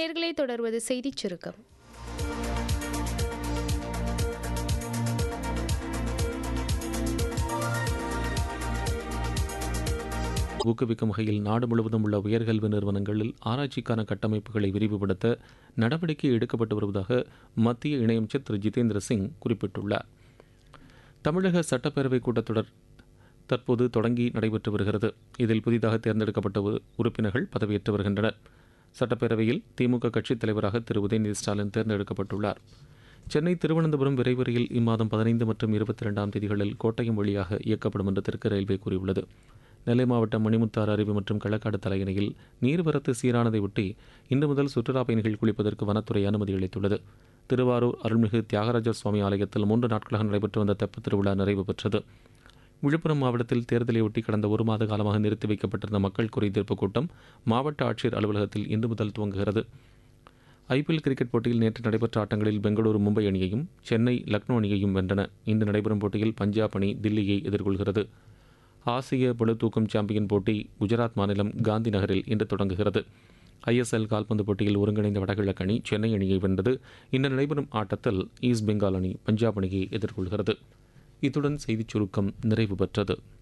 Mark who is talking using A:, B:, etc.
A: நேர்களை தொடர்வது செய்திச் சுருக்கம்
B: ஊக்குவிக்கும் வகையில் நாடு முழுவதும் உள்ள உயர்கல்வி நிறுவனங்களில் ஆராய்ச்சிக்கான கட்டமைப்புகளை விரிவுபடுத்த நடவடிக்கை எடுக்கப்பட்டு வருவதாக மத்திய இணையமைச்சர் திரு ஜிதேந்திர சிங் குறிப்பிட்டுள்ளார் தமிழக சட்டப்பேரவை கூட்டத்தொடர் தற்போது தொடங்கி நடைபெற்று வருகிறது இதில் புதிதாக தேர்ந்தெடுக்கப்பட்ட உ- உறுப்பினர்கள் பதவியேற்று வருகின்றனர் சட்டப்பேரவையில் திமுக கட்சித் தலைவராக திரு உதயநிதி ஸ்டாலின் தேர்ந்தெடுக்கப்பட்டுள்ளார் சென்னை திருவனந்தபுரம் விரைவு ரயில் இம்மாதம் பதினைந்து மற்றும் இருபத்தி ரெண்டாம் தேதிகளில் கோட்டயம் வழியாக இயக்கப்படும் என்று தெற்கு ரயில்வே கூறியுள்ளது நெல்லை மாவட்டம் மணிமுத்தாறு அருவி மற்றும் களக்காடு தலையணையில் நீர்வரத்து சீரானதை ஒட்டி இன்று முதல் சுற்றுலா பயணிகள் குளிப்பதற்கு வனத்துறை அனுமதி அளித்துள்ளது திருவாரூர் அருள்மிகு தியாகராஜர் சுவாமி ஆலயத்தில் மூன்று நாட்களாக நடைபெற்று வந்த தெப்பத் திருவிழா நிறைவு பெற்றது விழுப்புரம் மாவட்டத்தில் தேர்தலையொட்டி கடந்த ஒரு மாத காலமாக நிறுத்தி வைக்கப்பட்டிருந்த மக்கள் குறைதீர்ப்பு கூட்டம் மாவட்ட ஆட்சியர் அலுவலகத்தில் இன்று முதல் துவங்குகிறது ஐபிஎல் கிரிக்கெட் போட்டியில் நேற்று நடைபெற்ற ஆட்டங்களில் பெங்களூரு மும்பை அணியையும் சென்னை லக்னோ அணியையும் வென்றன இன்று நடைபெறும் போட்டியில் பஞ்சாப் அணி தில்லியை எதிர்கொள்கிறது ஆசிய பளுதூக்கும் சாம்பியன் போட்டி குஜராத் மாநிலம் காந்தி நகரில் இன்று தொடங்குகிறது ஐஎஸ்எல் கால்பந்து போட்டியில் ஒருங்கிணைந்த வடகிழக்கு அணி சென்னை அணியை வென்றது இன்று நடைபெறும் ஆட்டத்தில் ஈஸ்ட் பெங்கால் அணி பஞ்சாப் அணியை எதிர்கொள்கிறது இத்துடன் செய்திச் சுருக்கம் நிறைவு பெற்றது